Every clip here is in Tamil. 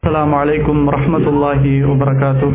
السلام عليكم ورحمة الله وبركاته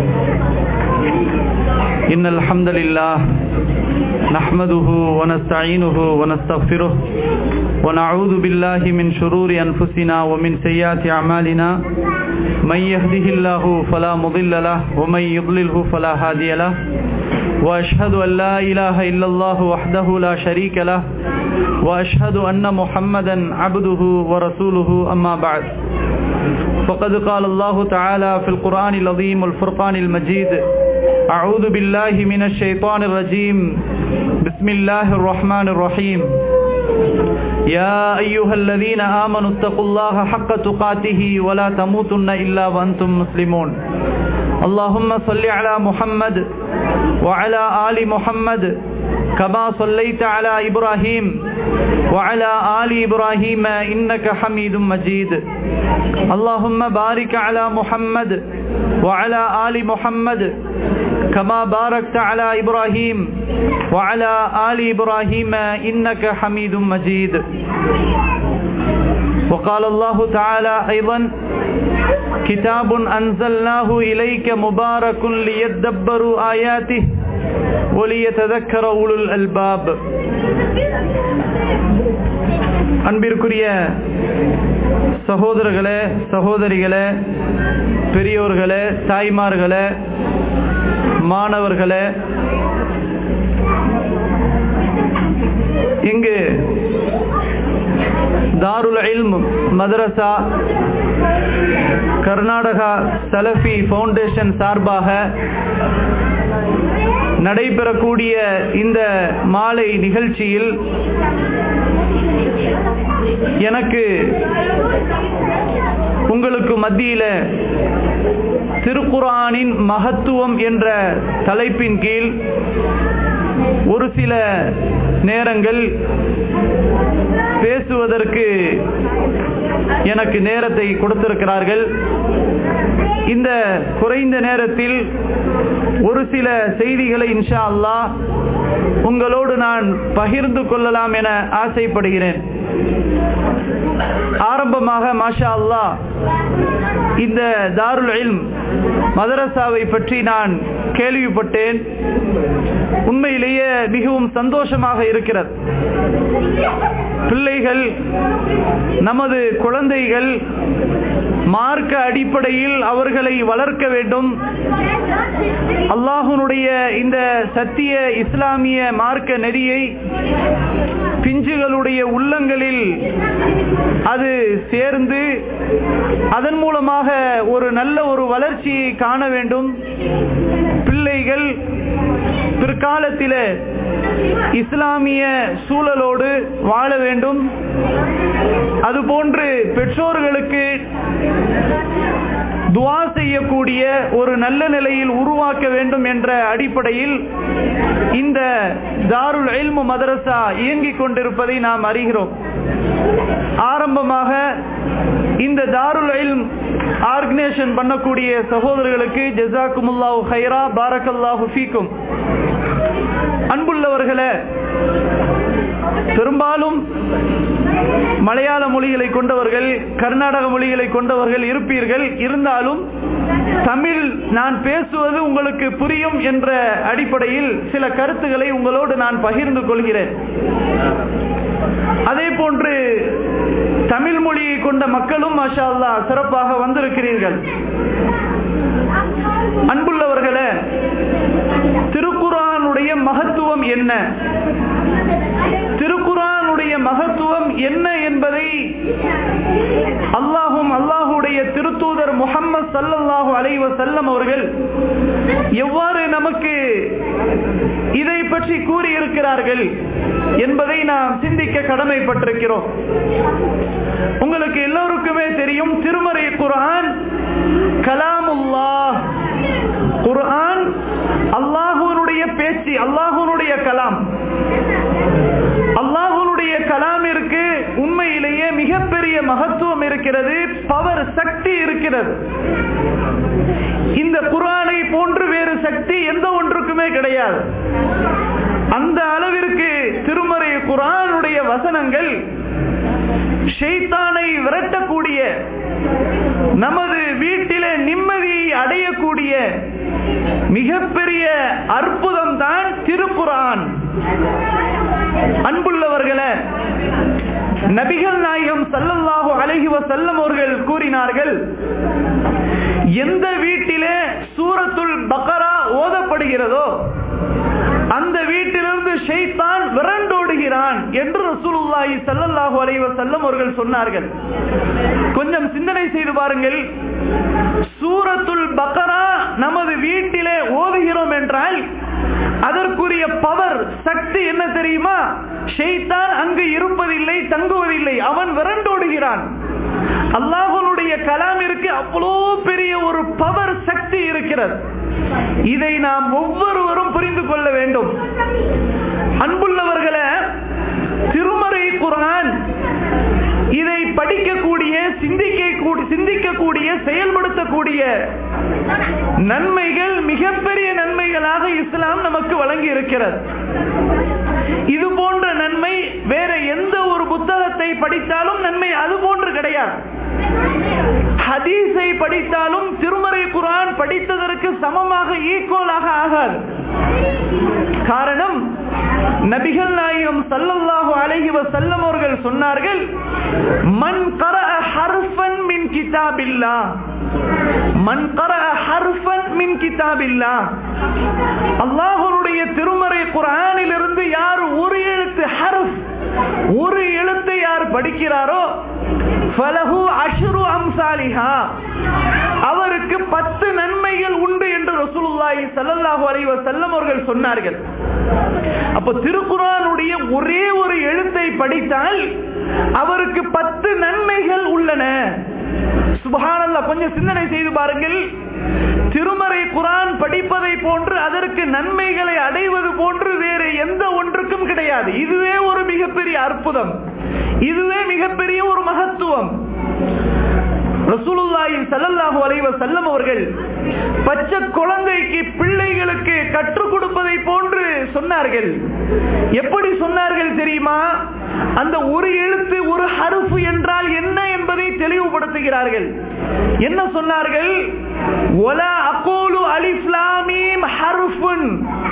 إن الحمد لله نحمده ونستعينه ونستغفره ونعوذ بالله من شرور أنفسنا ومن سيئات أعمالنا من يهده الله فلا مضل له ومن يضلله فلا هادي له وأشهد أن لا إله إلا الله وحده لا شريك له وأشهد أن محمدا عبده ورسوله أما بعد فقد قال الله تعالى في القرآن العظيم والفرقان المجيد أعوذ بالله من الشيطان الرجيم بسم الله الرحمن الرحيم يا أيها الذين آمنوا اتقوا الله حق تقاته ولا تموتن إلا وأنتم مسلمون اللهم صل على محمد وعلى آل محمد كما صليت على إبراهيم وعلى آل إبراهيم إنك حميد مجيد اللهم بارك على محمد وعلى آل محمد كما باركت على إبراهيم وعلى آل إبراهيم إنك حميد مجيد وقال الله تعالى أيضا كتاب أنزلناه إليك مبارك ليدبروا آياته وليتذكر أولو الألباب அன்பிற்குரிய சகோதரர்களே சகோதரிகளே பெரியோர்களே தாய்மார்களே மாணவர்களே இங்கு தாருல் இல்ம் மதரசா கர்நாடகா சலஃபி ஃபவுண்டேஷன் சார்பாக நடைபெறக்கூடிய இந்த மாலை நிகழ்ச்சியில் எனக்கு உங்களுக்கு மத்தியில திருக்குரானின் மகத்துவம் என்ற தலைப்பின் கீழ் ஒரு சில நேரங்கள் பேசுவதற்கு எனக்கு நேரத்தை கொடுத்திருக்கிறார்கள் இந்த குறைந்த நேரத்தில் ஒரு சில செய்திகளை இன்ஷா அல்லா உங்களோடு நான் பகிர்ந்து கொள்ளலாம் என ஆசைப்படுகிறேன் ஆரம்பமாக மாஷா அல்லா இந்த தாருல் இல்ம் மதரசாவை பற்றி நான் கேள்விப்பட்டேன் உண்மையிலேயே மிகவும் சந்தோஷமாக இருக்கிறது பிள்ளைகள் நமது குழந்தைகள் மார்க்க அடிப்படையில் அவர்களை வளர்க்க வேண்டும் அல்லாஹுனுடைய இந்த சத்திய இஸ்லாமிய மார்க்க நெறியை பிஞ்சுகளுடைய உள்ளங்களில் அது சேர்ந்து அதன் மூலமாக ஒரு நல்ல ஒரு வளர்ச்சியை காண வேண்டும் பிள்ளைகள் பிற்காலத்தில் இஸ்லாமிய சூழலோடு வாழ வேண்டும் அதுபோன்று பெற்றோர்களுக்கு துவா செய்யக்கூடிய ஒரு நல்ல நிலையில் உருவாக்க வேண்டும் என்ற அடிப்படையில் இந்த தாருல் எல்மு மதரசா இயங்கிக் கொண்டிருப்பதை நாம் அறிகிறோம் ஆரம்பமாக இந்த தாருல் எல்ம் ஆர்கனைசேஷன் பண்ணக்கூடிய சகோதரர்களுக்கு ஜசாக்குமுல்லாஹு ஹைரா பாரக்கல்லாஹு ஃபீக்கும் அன்புள்ளவர்களே பெரும்பாலும் மலையாள மொழிகளை கொண்டவர்கள் கர்நாடக மொழிகளை கொண்டவர்கள் இருப்பீர்கள் இருந்தாலும் தமிழ் நான் பேசுவது உங்களுக்கு புரியும் என்ற அடிப்படையில் சில கருத்துக்களை உங்களோடு நான் பகிர்ந்து கொள்கிறேன் அதே போன்று தமிழ் மொழியை கொண்ட மக்களும் மாஷா அல்லா சிறப்பாக வந்திருக்கிறீர்கள் அன்புள்ளவர்களே திருக்குறானுடைய மகத்துவம் என்ன திருக்குறானுடைய மகத்துவம் என்ன என்பதை அல்லாஹும் அல்லாஹுடைய திருத்தூதர் முகம்மது சல்லல்லாஹு அலைவ செல்லம் அவர்கள் எவ்வாறு நமக்கு இதை பற்றி கூறியிருக்கிறார்கள் என்பதை நாம் சிந்திக்க கடமைப்பட்டிருக்கிறோம் உங்களுக்கு எல்லோருக்குமே தெரியும் திருமறை குரான் கலாமுல்லா குர்ஆன் அல்லாஹூனுடைய பேச்சு அல்லாஹூனுடைய கலாம் அல்லாஹூனுடைய கலாமிற்கு உண்மையிலேயே மிகப்பெரிய மகத்துவம் இருக்கிறது பவர் சக்தி இருக்கிறது இந்த குரானை போன்று வேறு சக்தி எந்த ஒன்றுக்குமே கிடையாது அந்த அளவிற்கு திருமறை குரானுடைய வசனங்கள் ஷெய்தானை விரட்டக்கூடிய நமது வீட்டிலே நிம்மதியை அடையக்கூடிய மிகப்பெரிய அற்புதம் தான் திருக்குரான் அன்புள்ளவர்களே நபிகள் நாயகம் சல்லல்லாஹு அலைஹி வஸல்லம் அவர்கள் கூறினார்கள் எந்த வீட்டிலே சூரத்துல் பக்கரா ஓதப்படுகிறதோ அந்த வீட்டிலிருந்து ஷைத்தான் விரண்டோடுகிறான் என்று ரசூலுல்லாஹி ஸல்லல்லாஹு அலைஹி வஸல்லம் அவர்கள் சொன்னார்கள் கொஞ்சம் சிந்தனை செய்து பாருங்கள் சூரத்துல் பக்கரா நமது வீட்டிலே ஓதுகிறோம் என்றால் அதற்குரிய பவர் சக்தி என்ன தெரியுமா ஷெய்தான் அங்கு இருப்பதில்லை தங்குவதில்லை அவன் விரண்டோடுகிறான் அல்லாஹனுடைய கலாமிற்கு அவ்வளோ பெரிய ஒரு பவர் சக்தி இருக்கிறது இதை நாம் ஒவ்வொருவரும் புரிந்து கொள்ள வேண்டும் அன்புள்ளவர்களே திருமறை குரான் இதை படிக்கக்கூடிய சிந்திக்க சிந்திக்கக்கூடிய செயல்படுத்தக்கூடிய நன்மைகள் மிகப்பெரிய நன்மைகளாக இஸ்லாம் நமக்கு வழங்கி இருக்கிறது இது போன்ற நன்மை வேற எந்த ஒரு புத்தகத்தை படித்தாலும் நன்மை அது போன்று கிடையாது ஹதீஸை படித்தாலும் திருமறை குரான் படித்ததற்கு சமமாக ஈக்குவலாக ஆகாது காரணம் நபிகள் நாயகம் சல்லல்லாஹு அலைஹி வஸல்லம் அவர்கள் சொன்னார்கள் மன் கரஅ ஹர்ஃபன் மின் கிதாபில்லாஹ் மன் கரஅ ஹர்ஃபன் மின் கிதாபில்லாஹ் அல்லாஹ்வுடைய திருமறை குர்ஆனிலிருந்து யார் ஒரு எழுத்து ஹர்ஃப் ஒரு எழுத்தை யார் படிக்கிறாரோ ஃபலஹு அஷ்ரு அம்சாலிஹா அவருக்கு பத்து நன்மைகள் உண்டு என்று ரசூலுல்லாஹி ஸல்லல்லாஹு அலைஹி வஸல்லம் அவர்கள் சொன்னார்கள் அப்ப திருக்குறானுடைய ஒரே ஒரு எழுத்தை படித்தால் அவருக்கு பத்து நன்மைகள் உள்ளன சுபஹானல்லா கொஞ்சம் சிந்தனை செய்து பாருங்கள் திருமறை குரான் படிப்பதை போன்று அதற்கு நன்மைகளை அடைவது போன்று வேறு எந்த ஒன்றுக்கும் கிடையாது இதுவே ஒரு மிகப்பெரிய அற்புதம் இதுவே மிகப்பெரிய ஒரு மகத்துவம் ரசூலுல்லாஹி ஸல்லல்லாஹு அலைஹி வஸல்லம் அவர்கள் பச்சை குழந்தைக்கு பிள்ளைகளுக்கு கற்றுக் கொடுப்பதை போன்று சொன்னார்கள் எப்படி சொன்னார்கள் தெரியுமா அந்த ஒரு எழுத்து ஒரு ஹருஃப் என்றால் என்ன என்பதை தெளிவுபடுத்துகிறார்கள் என்ன சொன்னார்கள் ஒலா அகூலு அலிஃப் லாம் மீம் ஹர்ஃபுன்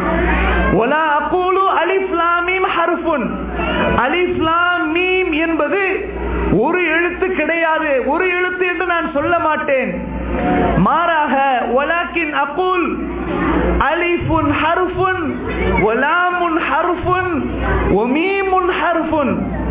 ஒலா அகூலு அலிஃப் லாம் மீம் ஹர்ஃபுன் அலிஃப் லாம் மீம் என்பது ஒரு எழுத்து கிடையாது ஒரு எழுத்து என்று நான் சொல்ல மாட்டேன் மாறாக ஒலாக்கின் அகுல் அலிஃபுன் ஹர்ஃபுன் ஒலாமுன் ஹர்ஃபுன் ஒமீமுன் ஹர்ஃபுன்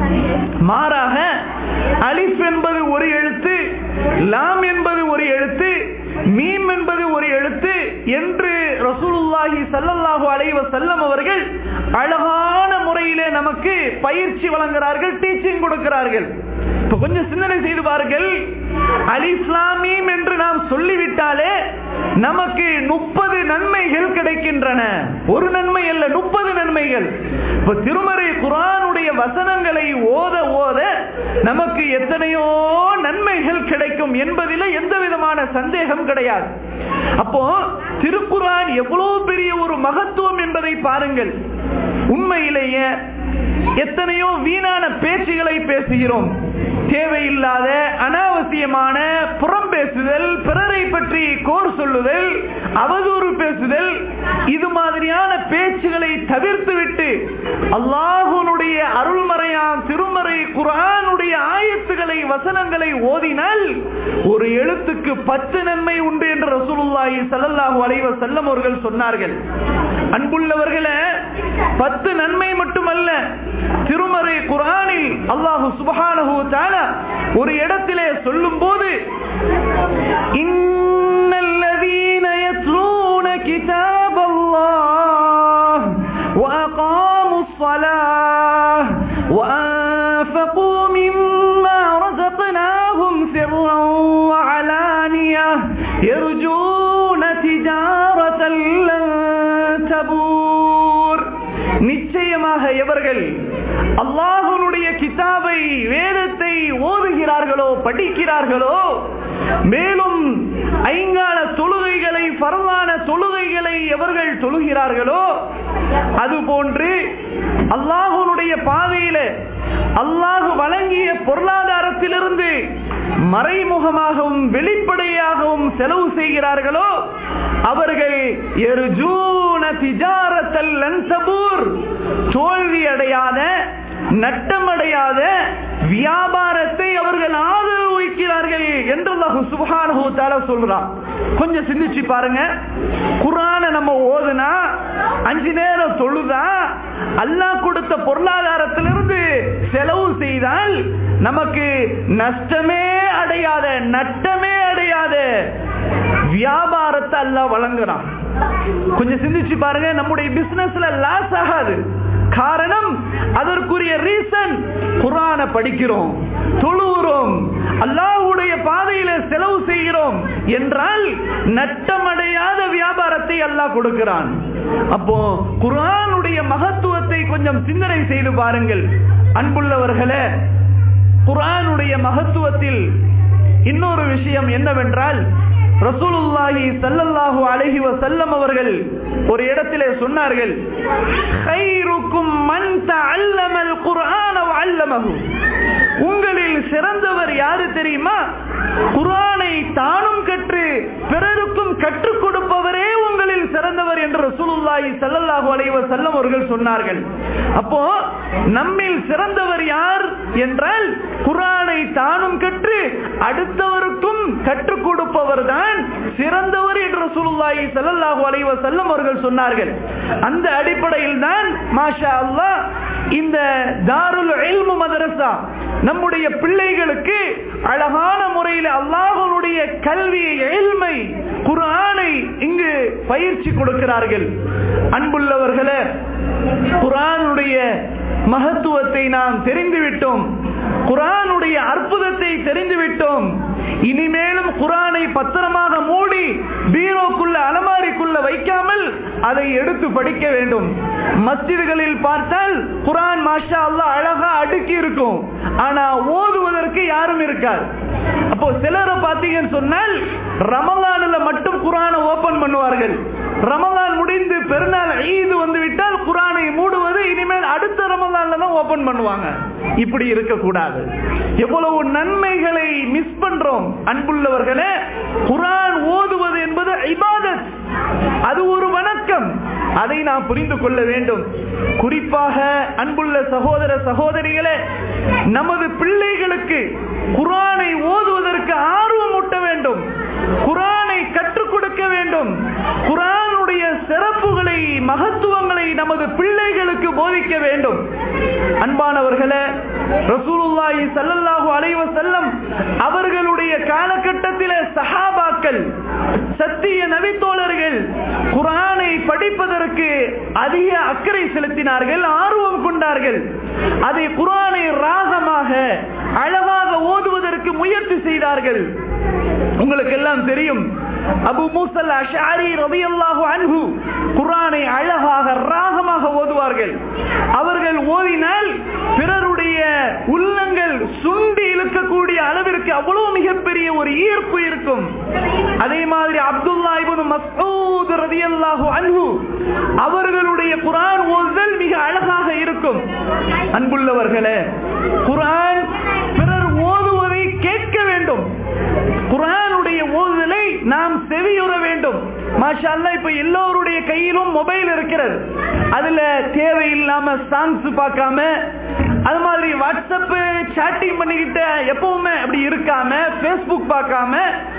மாறாக அலிஃப் என்பது ஒரு எழுத்து லாம் என்பது ஒரு எழுத்து மீம் என்பது ஒரு எழுத்து என்று ரசூலுல்லாஹி சல்லல்லாஹு அலைஹி வஸல்லம் அவர்கள் அழகான முறையிலே நமக்கு பயிற்சி வழங்குகிறார்கள் டீச்சிங் கொடுக்கிறார்கள் இப்ப கொஞ்சம் சிந்தனை செய்து பாருங்கள் அலிஸ்லாமீம் என்று நாம் சொல்லிவிட்டாலே நமக்கு முப்பது நன்மைகள் கிடைக்கின்றன ஒரு நன்மை அல்ல முப்பது நன்மைகள் இப்ப திருமறை குரானுடைய வசனங்களை ஓத ஓத நமக்கு எத்தனையோ நன்மைகள் கிடைக்கும் என்பதில் எந்த விதமான சந்தேகம் கிடையாது அப்போ திருக்குரான் எவ்வளவு பெரிய ஒரு மகத்துவம் என்பதை பாருங்கள் உண்மையிலேயே எத்தனையோ வீணான பேச்சுகளை பேசுகிறோம் தேவையில்லாத அனாவசியமான புறம் பேசுதல் பிறரை பற்றி கோர் சொல்லுதல் அவதூறு பேசுதல் இது மாதிரியான பேச்சுகளை தவிர்த்துவிட்டு அல்லாஹுனுடைய அருள்மறையான் திருமறை குரானுடைய ஆயத்துகளை வசனங்களை ஓதினால் ஒரு எழுத்துக்கு பத்து நன்மை உண்டு என்று ரசூலுல்லாஹி ஸல்லல்லாஹு அலைஹி வஸல்லம் அவர்கள் சொன்னார்கள் அன்புள்ளவர்களே பத்து நன்மை மட்டுமல்ல திருமறை குரானில் அல்லாஹு சுபஹானஹு தஆலா ஒரு இடத்திலே சொல்லும் போது இன்னல்லதீன யத்லூன கிதாபல்லாஹ் وأقاموا الصلاة وأنفقوا مما رزقناهم سرا وعلانية يرجون تجارة لن تبور நிச்சயமாக எவர்கள் அல்லாஹனுடைய கிதாபை வேதத்தை ஓதுகிறார்களோ படிக்கிறார்களோ மேலும் ஐங்கால தொழுகைகளை பரவான தொழுகைகளை எவர்கள் தொழுகிறார்களோ அதுபோன்று அல்லாஹனுடைய பாதையில அல்லாஹு வழங்கிய பொருளாதார பொருளாதாரத்திலிருந்து மறைமுகமாகவும் வெளிப்படையாகவும் செலவு செய்கிறார்களோ அவர்கள் எருஜூன திஜாரத்தல் லன்சபூர் தோல்வி அடையாத நட்டமடையாத வியாபாரத்தை அவர்கள் ஆதரவு வைக்கிறார்கள் என்று அல்லாஹு சுப்ஹானஹு தஆலா சொல்றான் கொஞ்சம் சிந்திச்சு பாருங்க குர்ஆனை நம்ம ஓதுனா அஞ்சு நேரம் தொழுதா அல்லாஹ் கொடுத்த பொருளாதாரத்திலிருந்து செலவு செய்தால் நமக்கு நஷ்டமே அடையாத நட்டமே அடையாத வியாபாரத்தை அல்லாஹ் வழங்குறான் கொஞ்சம் சிந்திச்சு பாருங்க நம்முடைய பிசினஸ்ல லாஸ் ஆகாது காரணம் அதற்குரிய ரீசன் குரான படிக்கிறோம் தொழுகிறோம் அல்லாஹ்வுடைய பாதையில செலவு செய்கிறோம் என்றால் நட்டமடையாத வியாபாரத்தை அல்லாஹ் கொடுக்கிறான் அப்போ குரானுடைய மகத்துவத்தை கொஞ்சம் சிந்தனை செய்து பாருங்கள் அன்புள்ளவர்களே குரானுடைய மகத்துவத்தில் இன்னொரு விஷயம் என்னவென்றால் ரசூலுல்லாஹி ஸல்லல்லாஹு அலைஹி வஸல்லம் அவர்கள் ஒரு இடத்திலே சொன்னார்கள் கைருக்கும் மன் தஅல்லமல் குர்ஆன வஅல்லமஹு உங்களில் சிறந்தவர் யாரு தெரியுமா குர்ஆனை தானும் கற்று பிறருக்கும் கற்றுக் கொடுப்பவரே உங்களில் சிறந்தவர் என்று ரசூலுல்லாஹி ஸல்லல்லாஹு அலைஹி வஸல்லம் அவர்கள் சொன்னார்கள் அப்போ நம்மில் சிறந்தவர் யார் என்றால் குர்ஆனை தானும் கற்று அடுத்தவருக்கும் கற்றுக் கொடுப்பவர் தான் சிறந்தவர் என்று ரசூலுல்லாஹி ஸல்லல்லாஹு அலைஹி வஸல்லம் அவர்கள் சொன்னார்கள் அந்த அடிப்படையில் தான் மாஷா அல்லாஹ் இந்த தாருல் இல்மு மதரசா நம்முடைய பிள்ளைகளுக்கு அழகான முறையில் அல்லாஹனுடைய கல்வி எல்மை குரானை இங்கு பயிற்சி கொடுக்கிறார்கள் அன்புள்ளவர்களே குரானுடைய மகத்துவத்தை நாம் தெரிந்துவிட்டோம் குரானுடைய அற்புதத்தை தெரிந்துவிட்டோம் இனிமேலும் குரானை பத்திரமாக மூடி பீரோக்குள்ள அலமாரிக்குள்ள வைக்காமல் அதை எடுத்து படிக்க வேண்டும் மஸ்ஜிதுகளில் பார்த்தால் குரான் மாஷா அல்லா அழகா அடுக்கி இருக்கும் ஆனா ஓதுவதற்கு யாரும் இருக்காது அப்போ சிலரை பார்த்தீங்கன்னு சொன்னால் ரமலான்ல மட்டும் குரானை ஓபன் பண்ணுவார்கள் ரமலான் முடிந்து பெருநாள் ஈது வந்து விட்டால் குரானை மூடுவது இனிமேல் அடுத்த ரமலான்ல தான் ஓபன் பண்ணுவாங்க இப்படி இருக்கக்கூடாது எவ்வளவு நன்மைகளை மிஸ் பண்றோம் அன்புள்ளவர்களே குரான் ஓதுவது என்பது இபாதத் அது ஒரு வணக்கம் அதை நாம் புரிந்து கொள்ள வேண்டும் குறிப்பாக அன்புள்ள சகோதர சகோதரிகளே நமது பிள்ளைகளுக்கு குரானை ஓதுவதற்கு ஆர்வம் ஊட்ட வேண்டும் குரானை கற்றுக் கொடுக்க வேண்டும் குரானுடைய சிறப்புகளை மகத்துவங்களை நமது பிள்ளைகளுக்கு போதிக்க வேண்டும் அன்பானவர்களே ரசூலுல்லாஹி ஸல்லல்லாஹு அலைஹி வஸல்லம் அவர்களுடைய காலகட்டத்திலே சஹாபாக்கள் சத்திய நபித்தோழர்கள் குரானை படிப்பதற்கு அதிக அக்கறை செலுத்தினார்கள் ஆர்வம் கொண்டார்கள் அதை குரானை ராகமாக அழகாக ஓதுவதற்கு முயற்சி செய்தார்கள் உங்களுக்கு எல்லாம் தெரியும் அபு மூசல் அஷாரி ரபியல்லாஹு அன்ஹு குரானை அழகாக ராகமாக ஓதுவார்கள் அவர்கள் ஓதினால் பிறருடைய உள்ளங்கள் சுண்டி இழுக்கக்கூடிய அளவிற்கு அவ்வளவு மிகப்பெரிய ஒரு ஈர்ப்பு இருக்கும் அதே மாதிரி அப்துல்லா இப்னு மஸ்ஊத் ரலியல்லாஹு அன்ஹு அவர்களுடைய குர்ஆன் ஓதுதல் மிக அழகாக இருக்கும் அன்புள்ளவர்களே குர்ஆன் பிறர் ஓதுவதை கேட்க வேண்டும் குர்ஆனுடைய ஓதுதலை நாம் செவியுற வேண்டும் மாஷா அல்லாஹ் இப்ப எல்லோருடைய கையிலும் மொபைல் இருக்கிறது அதுல தேவையில்லாம சாங்ஸ் பார்க்காம அது மாதிரி வாட்ஸ்அப் சாட்டிங் பண்ணிக்கிட்ட எப்பவுமே அப்படி இருக்காம பேஸ்புக் பார்க்காம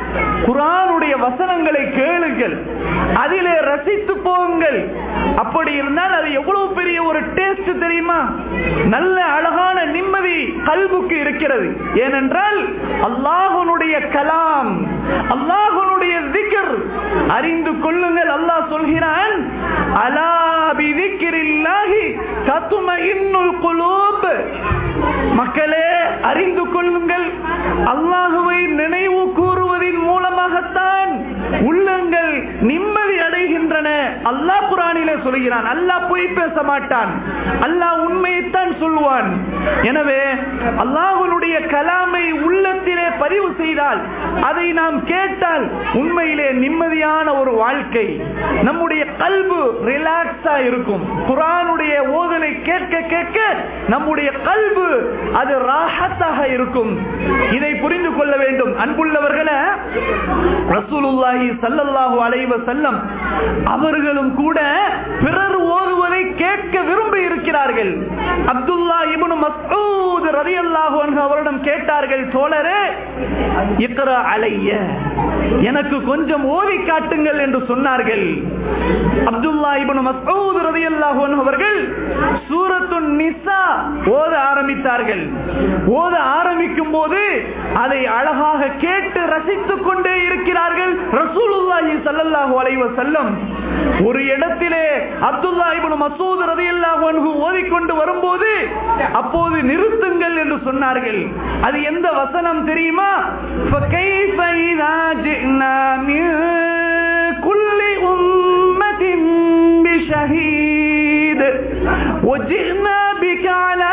குரானுடைய வசனங்களை கேளுங்கள் அதிலே ரசித்து போகுங்கள் அப்படி இருந்தால் அது எவ்வளவு பெரிய ஒரு டேஸ்ட் தெரியுமா நல்ல அழகான நிம்மதி கல்புக்கு இருக்கிறது ஏனென்றால் அல்லாஹனுடைய கலாம் அல்லாஹனுடைய திகர் அறிந்து கொள்ளுங்கள் அல்லாஹ் சொல்கிறான் அலா பிதிக்கிரில்லாஹி தத்தும இன்னுல் குலூப் மக்களே அறிந்து கொள்ளுங்கள் அல்லாஹுவை நினைவு கூறுவதின் மூலமாகத்தான் உள்ளங்கள் நிம்மதி அடைகின்றன அல்லாஹ் குரானிலே சொல்கிறான் அல்லாஹ் பொய் பேச மாட்டான் அல்லாஹ் உண்மையைத்தான் சொல்லுவான் எனவே அல்லாஹ்வுடைய கலாமை உள்ளத்திலே பதிவு செய்தால் அதை நாம் கேட்டால் உண்மையிலே நிம்மதியான ஒரு வாழ்க்கை நம்முடைய கல்பு ரிலாக்ஸா இருக்கும் குரானுடைய ஓதலை கேட்க கேட்க நம்முடைய கல்பு அது ராஹத்தாக இருக்கும் இதை புரிந்து கொள்ள வேண்டும் அன்புள்ளவர்களே ரசூலுல்லாஹி ஸல்லல்லாஹு அலைஹி வஸல்லம் அவர்களும் கூட பிறர் ஓதுவதை கேட்க விரும்பி இருக்கிறார்கள் அப்துல்லா இப்னு மஸ்ஊத் ரலியல்லாஹு அன்ஹு அவரிடம் கேட்டார்கள் தோழரே இக்ரா அலைய எனக்கு கொஞ்சம் ஓதி காட்டுங்கள் என்று சொன்னார்கள் அப்துல்லா இப்னு மஸ்ஊத் ரலியல்லாஹு அன்ஹு அவர்கள் சூரத்துன் நிசா ஓத ஆரம்பித்தார்கள் ஓத ஆரம்பிக்கும் போது அதை அழகாக கேட்டு ரசித்துக் கொண்டே இருக்கிறார்கள் ரசூலுல்லாஹி ஸல்லல்லாஹு அலைஹி வஸல்லம் ஒரு இடத்திலே அப்துல்லா இப்னு மசூத் ரலியல்லாஹு அன்ஹு ஓதிக்கொண்டு வரும்போது அப்போது நிறுத்துங்கள் என்று சொன்னார்கள் அது எந்த வசனம் தெரியுமா فكيف إذا جئنا من كل أمة بشهيد وجئنا بك على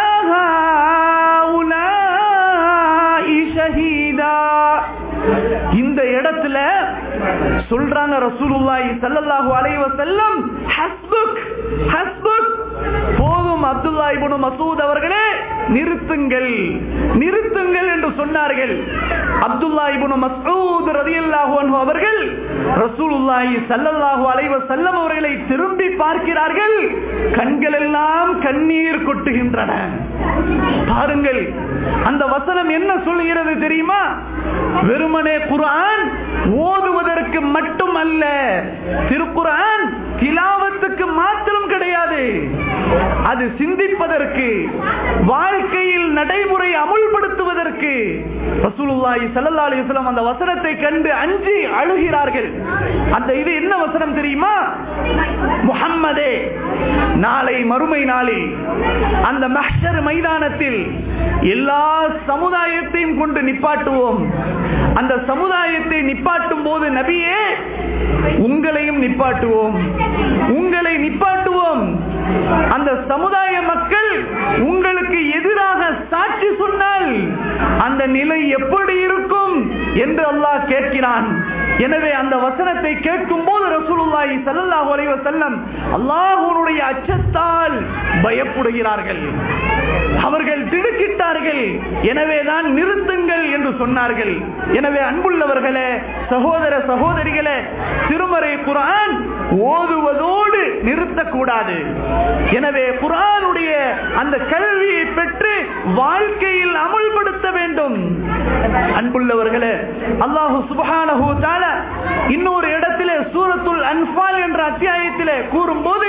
هؤلاء شهيدا இந்த இடத்துல சொல்றாங்க ரசூலுல்லாஹி ஸல்லல்லாஹு அலைஹி வஸல்லம் ஹஸ்புக் ஹஸ்புக் போதும் அப்துல்லா இப்னு மசூத் அவர்களே நிறுத்துங்கள் நிறுத்துங்கள் என்று சொன்னார்கள் அப்துல்லா இப்னு மஸ்ஊத் ரலியல்லாஹு அன்ஹு அவர்கள் ரசூலுல்லாஹி ஸல்லல்லாஹு அலைஹி வஸல்லம் அவர்களை திரும்பி பார்க்கிறார்கள் கண்கள் எல்லாம் கண்ணீர் கொட்டுகின்றன பாருங்கள் அந்த வசனம் என்ன சொல்லுகிறது தெரியுமா வெறுமனே குர்ஆன் ஓதுவதற்கு மட்டும் அல்ல திருக்குர்ஆன் திலாவத்துக்கு மாத்திரம் கிடையாது அது சிந்திப்பதற்கு வாழ்க்கையில் நடைமுறை அமுல்படுத்துவதற்கு ரசூலுல்லாஹி ஸல்லல்லாஹு அலைஹி வஸல்லம் அந்த வசனத்தை கண்டு அஞ்சி அழுகிறார்கள் அந்த இது என்ன வசனம் தெரியுமா முஹம்மதே நாளை மறுமை நாளில் அந்த மஹ்ஷர் மைதானத்தில் எல்லா சமுதாயத்தையும் கொண்டு நிப்பாட்டுவோம் அந்த சமுதாயத்தை நிப்பாட்டும் போது நபியே உங்களையும் நிப்பாட்டுவோம் உங்களை நிப்பாட்டுவோம் அந்த சமுதாய மக்கள் உங்களுக்கு எதிராக சாட்சி சொன்னால் அந்த நிலை எப்படி இருக்கும் என்று அல்லாஹ் கேட்கிறான் எனவே அந்த வசனத்தை கேட்கும் போது ரசூலுல்லாஹி ஸல்லல்லாஹு அலைஹி வஸல்லம் அல்லாஹ்வுடைய அச்சத்தால் பயப்படுகிறார்கள் அவர்கள் திடுக்கிட்டார்கள் எனவேதான் நிறுத்துங்கள் என்று சொன்னார்கள் எனவே அன்புள்ளவர்களே சகோதர சகோதரிகளே திருமறை குர்ஆன் ஓதுவதோடு நிறுத்தக்கூடாது எனவே குர்ஆனுடைய அந்த கல்வியை பெற்று வாழ்க்கையில் அமுல்படுத்த வேண்டும் அன்புள்ளவர்களே அல்லாஹு சுப்ஹானஹு தஆலா இன்னொரு இடத்திலே சூரத்துல் அன்ஃபால் என்ற அத்தியாயத்திலே கூறும்போது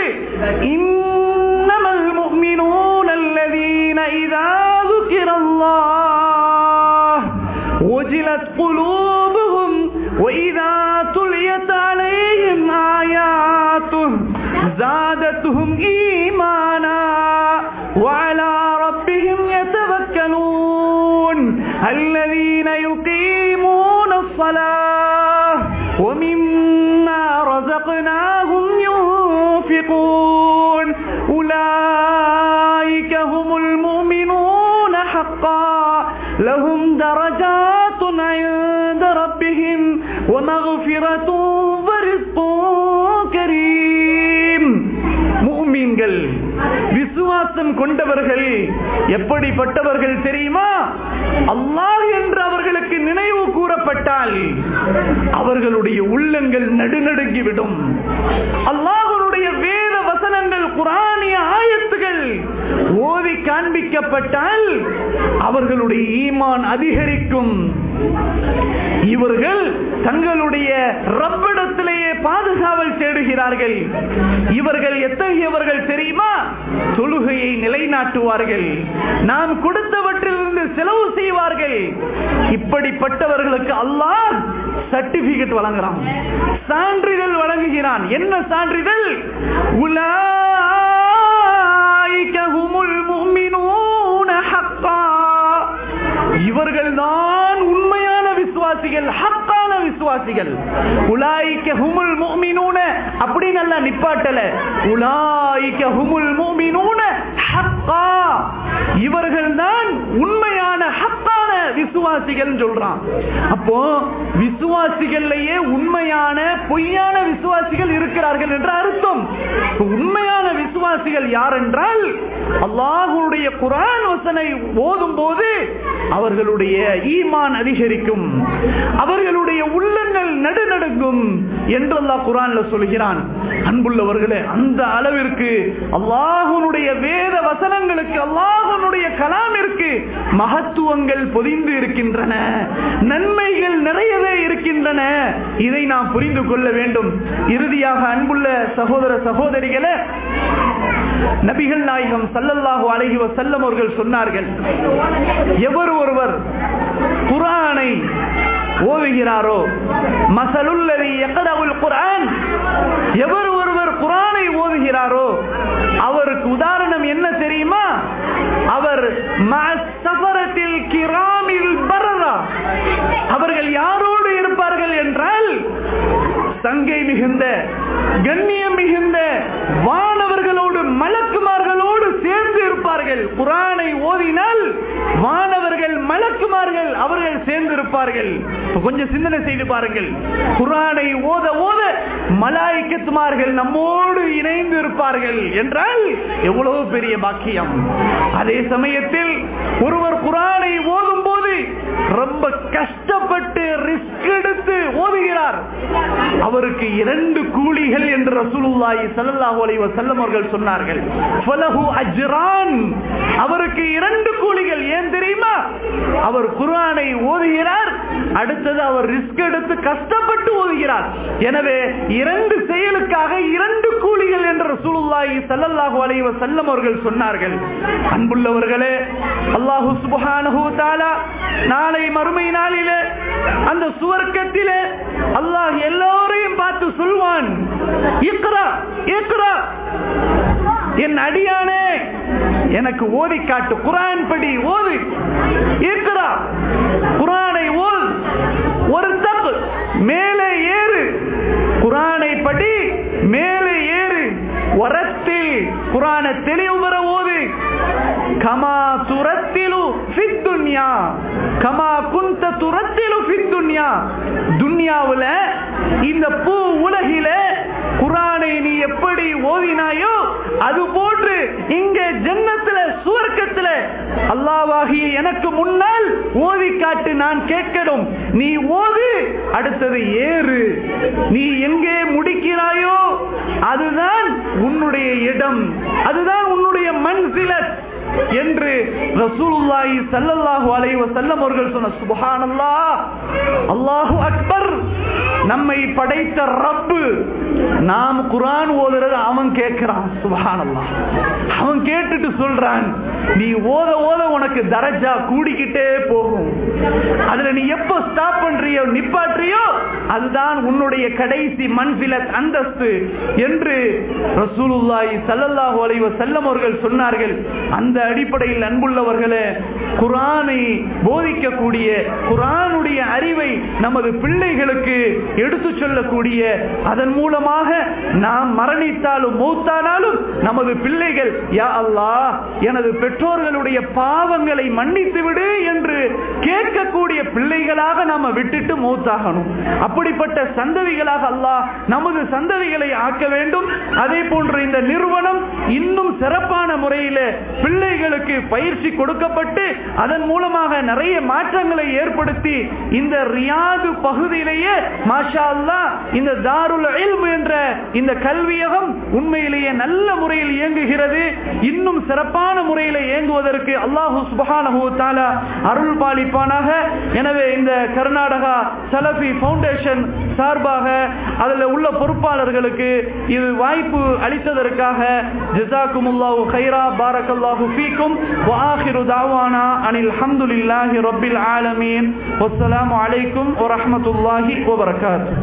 இன்னமல் முஃமினூன அல்லதீன இதா ذكرல்லாஹ் وجلت قلوبهم وإذا تليت عليهم آياته زادتهم إيمانا وعلى ربهم يتوكلون الذين يقيمون الصلاة ومما رزقناهم ينفقون أولئك هم المؤمنون حقا لهم درجات عند ربهم ومغفرة ورزق كريم முஃமின்கள் விசுவாசம் கொண்டவர்கள் எப்படிப்பட்டவர்கள் தெரியுமா அல்லாஹ் என்று அவர்களுக்கு நினைவு கூறப்பட்டால் அவர்களுடைய உள்ளங்கள் நடுநடுங்கிவிடும் அல்லாஹனுடைய வேத வசனங்கள் குரானிய ஆயத்துகள் ஓதி காண்பிக்கப்பட்டால் அவர்களுடைய ஈமான் அதிகரிக்கும் இவர்கள் தங்களுடைய ரப்பிடத்திலேயே பாதுகாவல் தேடுகிறார்கள் இவர்கள் எத்தகையவர்கள் தெரியுமா தொழுகையை நிலைநாட்டுவார்கள் நாம் கொடுத்தவற்றிலிருந்து செலவு செய்வார்கள் இப்படிப்பட்டவர்களுக்கு அல்லாஹ் சர்டிபிகேட் வழங்குறான் சான்றிதழ் வழங்குகிறான் என்ன சான்றிதழ் உலாய்க ஹுமுல் முஃமினூன ஹக்கா இவர்கள் தான் உண்மையான விசுவாசிகள் ஹக்கான விசுவாசிகள் உலாய்க்க ஹுமுல் முஃமினூன அப்படி நல்லா நிப்பாட்டல உலாய்க்க ஹுமுல் முஃமினூன ஹக்கா இவர்கள் தான் உண்மையான ஹக்கான விசுவாசிகள் சொல்றான் அப்போ விசுவாசிகள்லயே உண்மையான பொய்யான விசுவாசிகள் இருக்கிறார்கள் என்ற அர்த்தம் உண்மையான விசுவாசிகள் யார் என்றால் அல்லாஹுடைய குரான் வசனை ஓதும் போது அவர்களுடைய ஈமான் அதிகரிக்கும் அவர்களுடைய உள்ளங்கள் நடுநடுங்கும் என்று அல்லாஹ் குரான்ல சொல்கிறான் அன்புள்ளவர்களே அந்த அளவிற்கு அல்லாஹுனுடைய வேத வசனங்களுக்கு அல்லாஹனுடைய கலாமிற்கு மகத்துவங்கள் பொதிந்து இருக்கின்றன நன்மைகள் நிறையவே இருக்கின்றன இதை நாம் புரிந்து கொள்ள வேண்டும் இறுதியாக அன்புள்ள சகோதர சகோதரிகளே நபிகள் நாயகம் சல்லல்லாஹு அலைஹி வஸல்லம் அவர்கள் சொன்னார்கள் எவர் ஒருவர் குரானை ஓதுகிறாரோ மசலுல்லதி யக்ரவுல் குர்ஆன் எவர் ஒருவர் குரானை ஓதுகிறாரோ அவருக்கு உதாரணம் என்ன தெரியுமா அவர் சஃபரத்தில் கிராமில் பரதா அவர்கள் யாரோடு இருப்பார்கள் என்றால் சங்கை மிகுந்த கண்ணியம் மிகுந்த வானவர்களோடு மலக்குமார்களோடு சேர்ந்து இருப்பார்கள் குரானை ஓதினால் வானவர்கள் மலக்குமார்கள் அவர்கள் சேர்ந்து இருப்பார்கள் கொஞ்சம் சிந்தனை செய்து பாருங்கள் குரானை ஓத ஓத மலாய்க்கத்துமார்கள் நம்மோடு இணைந்து இருப்பார்கள் என்றால் எவ்வளவு பெரிய பாக்கியம் அதே சமயத்தில் ஒருவர் குரானை ஓதும் போது ரொம்ப கஷ்டப்பட்டு ரிஸ்க் எடுத்து ஓதுகிறார் அவருக்கு இரண்டு கூலிகள் என்று ரசூலுல்லாஹி ஸல்லல்லாஹு அலைஹி வஸல்லம் அவர்கள் சொன்னார்கள் ஃபலஹு அஜ்ரான் அவருக்கு இரண்டு கூலிகள் ஏன் தெரியுமா அவர் குர்ஆனை ஓதுகிறார் அடுத்தது அவர் ரிஸ்க் எடுத்து கஷ்டப்பட்டு ஓதுகிறார் எனவே இரண்டு செயலுக்காக இரண்டு கூலிகள் என்று ரசூலுல்லாஹி ஸல்லல்லாஹு அலைஹி வஸல்லம் அவர்கள் சொன்னார்கள் அன்புள்ளவர்களே அல்லாஹு சுப்ஹானஹு வ தஆலா நாளை மறுமை நாளிலே அந்த சுவர்க்கத்திலே அல்லாஹ் எல்லோரையும் பார்த்து சொல்வான் இக்ரா இக்ரா என் அடியானே எனக்கு ஓதி காட்டு குரான் படி ஓது இக்ரா குரானை ஓல் ஒரு தப்பு மேலே ஏறு குரானை படி மேலே ஏறு உரத்தில் குரான தெளிவு பெற ஓது கமா துரத்திலு துன்யா கமா குந்த துரத்திலு துன்யா துன்யாவுல இந்த பூ உலகில குரானை நீ எப்படி ஓதினாயோ அது போன்று இங்க ஜன்னத்துல சுவர்க்கத்துல அல்லாவாகிய எனக்கு முன்னால் ஓதி காட்டு நான் கேட்கணும் நீ ஓது அடுத்தது ஏறு நீ எங்கே முடிக்கிறாயோ அதுதான் உன்னுடைய இடம் அதுதான் உன்னுடைய மன்சிலத் என்று ரசூலுல்லாஹி ஸல்லல்லாஹு அலைஹி வஸல்லம் அவர்கள் சொன்ன சுப்ஹானல்லாஹ் அல்லாஹு அக்பர் நம்மை படைத்த ரப்பு நாம் குர்ஆன் ஓதுறது அவன் கேட்கிறான் சுப்ஹானல்லாஹ் அவன் கேட்டுட்டு சொல்றான் நீ ஓத ஓத உனக்கு தரஜா கூடிக்கிட்டே போகும் அதுல நீ எப்போ ஸ்டாப் பண்றியோ நிப்பாட்றியோ அதுதான் உன்னுடைய கடைசி மன்சிலத் அந்தஸ்து என்று ரசூலுல்லாஹி ஸல்லல்லாஹு அலைஹி வஸல்லம் அவர்கள் சொன்னார்கள் அந்த அடிப்படையில் அன்புள்ளவர்களே குரானை போதிக்கக்கூடிய குரானுடைய அறிவை நமது பிள்ளைகளுக்கு எடுத்து சொல்லக்கூடிய அதன் மூலமாக நாம் மரணித்தாலும் மூத்தானாலும் நமது பிள்ளைகள் யா அல்லாஹ் எனது பெற்றோர்களுடைய பாவங்களை மன்னித்து விடு என்று கேட்கக்கூடிய பிள்ளைகளாக நாம விட்டுட்டு மூத்தாகணும் அப்படிப்பட்ட சந்ததிகளாக அல்லாஹ் நமது சந்ததிகளை ஆக்க வேண்டும் அதே போன்று இந்த நிறுவனம் இன்னும் சிறப்பான முறையில் பிள்ளைகளுக்கு பயிற்சி கொடுக்கப்பட்டு அதன் மூலமாக நிறைய மாற்றங்களை ஏற்படுத்தி இந்த ரியாது பகுதியிலேயே மாஷா அல்லா இந்த தாருல் இல்ம் என்ற இந்த கல்வியகம் உண்மையிலேயே நல்ல முறையில் இயங்குகிறது இன்னும் சிறப்பான முறையில் இயங்குவதற்கு அல்லாஹு சுபஹானஹு தஆலா அருள் பாலிப்பானாக எனவே இந்த கர்நாடகா சலஃபி ஃபவுண்டேஷன் சார்பாக அதில் உள்ள பொறுப்பாளர்களுக்கு இது வாய்ப்பு அளித்ததற்காக ஜிசாக்குமுல்லாஹு கைரா பாரக்கல்லாஹு ஃபீக்கும் وآخر دعوانا أن الحمد لله رب العالمين والسلام عليكم ورحمة الله وبركاته